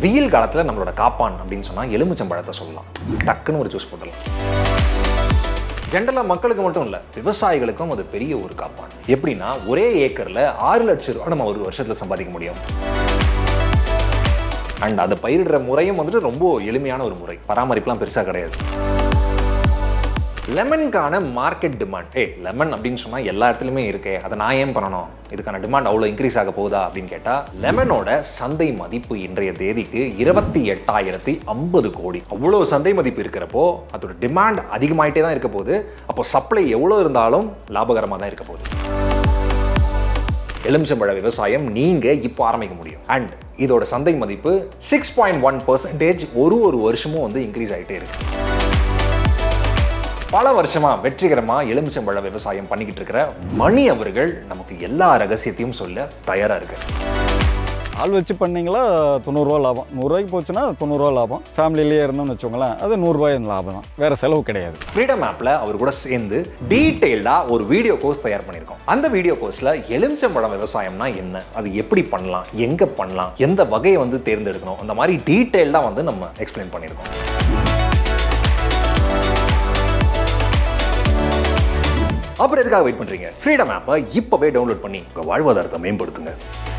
வெயில் காலத்தில் நம்மளோட காப்பான் அப்படின்னு சொன்னால் எலுமிச்சம்பழத்தை சொல்லலாம் டக்குன்னு ஒரு ஜூஸ் போட்டுடலாம் ஜென்ரலாக மக்களுக்கு மட்டும் இல்லை விவசாயிகளுக்கும் அது பெரிய ஒரு காப்பான் எப்படின்னா ஒரே ஏக்கரில் ஆறு லட்சம் ரூபா நம்ம ஒரு வருஷத்தில் சம்பாதிக்க முடியும் அண்ட் அதை பயிரிடுற முறையும் வந்துட்டு ரொம்ப எளிமையான ஒரு முறை பராமரிப்புலாம் பெருசாக கிடையாது லெமனுக்கான மார்க்கெட் டிமாண்ட் ஏ லெமன் அப்படின்னு சொன்னால் எல்லா இடத்துலையுமே இருக்கே அதை நான் ஏன் பண்ணணும் இதுக்கான டிமாண்ட் அவ்வளோ இன்க்ரீஸ் ஆக போகுதா அப்படின்னு கேட்டால் லெமனோட சந்தை மதிப்பு இன்றைய தேதிக்கு இருபத்தி எட்டாயிரத்தி ஐம்பது கோடி அவ்வளோ சந்தை மதிப்பு இருக்கிறப்போ அதோட டிமாண்ட் அதிகமாயிட்டே தான் இருக்க போகுது அப்போ சப்ளை எவ்வளோ இருந்தாலும் லாபகரமாக தான் இருக்க போகுது எலுமிச்சம்பழ விவசாயம் நீங்க இப்போ ஆரம்பிக்க முடியும் அண்ட் இதோட சந்தை மதிப்பு சிக்ஸ் பாயிண்ட் ஒன் பர்சன்டேஜ் ஒரு ஒரு வருஷமும் வந்து இன்க்ரீஸ் ஆகிட்டே இருக்கு பல வருஷமா வெற்றிகரமா எலுமிச்சம்பழ விவசாயம் பண்ணிக்கிட்டு இருக்கிற மணி அவர்கள் நமக்கு எல்லா ரகசியத்தையும் சொல்ல தயாரா இருக்கு ஆள் வச்சு பண்ணீங்களா தொண்ணூறுரூவா லாபம் நூறுரூவாய்க்கு போச்சுன்னா தொண்ணூறுரூவா லாபம் ஃபேமிலிலேயே இருந்தோம்னு வச்சுக்கோங்களேன் அது நூறுரூவாய் லாபம் தான் வேறு செலவு கிடையாது ஃப்ரீடம் ஆப்ல அவர் கூட சேர்ந்து டீட்டெயில்டா ஒரு வீடியோ கோர்ஸ் தயார் பண்ணியிருக்கோம் அந்த வீடியோ கோர்ஸ்ல எலுமிச்சம்பழம் விவசாயம்னா என்ன அது எப்படி பண்ணலாம் எங்க பண்ணலாம் எந்த வகையை வந்து தேர்ந்தெடுக்கணும் அந்த மாதிரி டீட்டெயில்டா வந்து நம்ம எக்ஸ்பிளைன் பண்ணியிருக்கோம் அப்புறம் எதுக்காக வெயிட் பண்றீங்க ஃப்ரீடம் ஆப்பை இப்பவே டவுன்லோட் பண்ணி உங்க வாழ்வாதாரத்தை மேம்படுத்துங்க